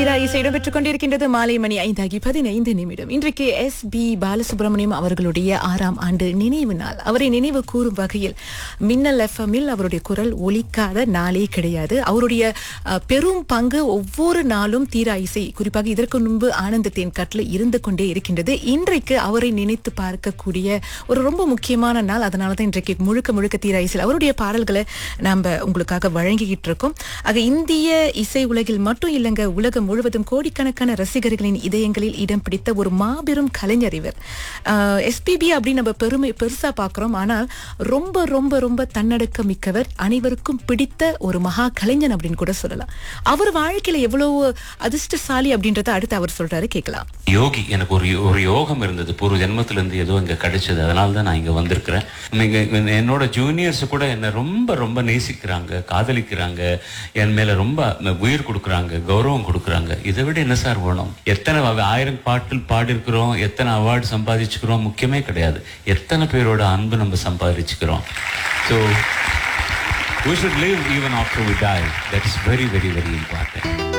தீரா இசை இடம்பெற்றுக் கொண்டிருக்கின்றது மாலை மணி ஐந்தாகி பதினைந்து நிமிடம் இன்றைக்கு எஸ் பி பாலசுப்ரமணியம் அவர்களுடைய ஆறாம் ஆண்டு நினைவு நாள் அவரை நினைவு கூறும் வகையில் மின்னல் எஃப்எம்மில் அவருடைய குரல் ஒலிக்காத நாளே கிடையாது அவருடைய அஹ், பெரும் பங்கு ஒவ்வொரு நாளும் தீரா இசை குறிப்பாக இதற்கு முன்பு ஆனந்தத்தின் கட்டில் இருந்து கொண்டே இருக்கின்றது இன்றைக்கு அவரை நினைத்து பார்க்கக்கூடிய ஒரு ரொம்ப முக்கியமான நாள் அதனால தான் இன்றைக்கு முழுக்க முழுக்க தீரா இசையில் அவருடைய பாடல்களை நம்ம உங்களுக்காக வழங்கிக்கிட்டு இருக்கோம் ஆக இந்திய இசை உலகில் மட்டும் இல்லைங்க உலகம் முழுவதும் கோடிக்கணக்கான ரசிகர்களின் இதயங்களில் இடம் பிடித்த ஒரு மாபெரும் கலைஞர் இவர் எஸ்பிபி அப்படின்னு நம்ம பெருமை பெருசா பார்க்கிறோம் ஆனால் ரொம்ப ரொம்ப ரொம்ப தன்னடக்கம் மிக்கவர் அனைவருக்கும் பிடித்த ஒரு மகா கலைஞன் அப்படின்னு கூட சொல்லலாம் அவர் வாழ்க்கையில எவ்வளவு அதிர்ஷ்டசாலி அப்படின்றத அடுத்து அவர் சொல்றாரு கேட்கலாம் யோகி எனக்கு ஒரு ஒரு யோகம் இருந்தது பூர்வ ஜென்மத்துல இருந்து ஏதோ இங்க கிடைச்சது அதனால தான் நான் இங்க வந்திருக்கிறேன் இங்க இங்க என்னோட ஜூனியர்ஸ் கூட என்னை ரொம்ப ரொம்ப நேசிக்கிறாங்க காதலிக்கிறாங்க என் மேல ரொம்ப உயிர் கொடுக்குறாங்க கௌரவம் கொடுக்குறாங்க இதை விட என்ன சார் வேணும் எத்தனை அவ- ஆயிரம் பாட்டில் பாடிருக்கிறோம் எத்தனை அவார்டு சம்பாதிச்சுக்கிறோம் முக்கியமே கிடையாது எத்தனை பேரோட அன்பு நம்ம சம்பாதிச்சுக்கிறோம் so we should live even after we die that is very very very important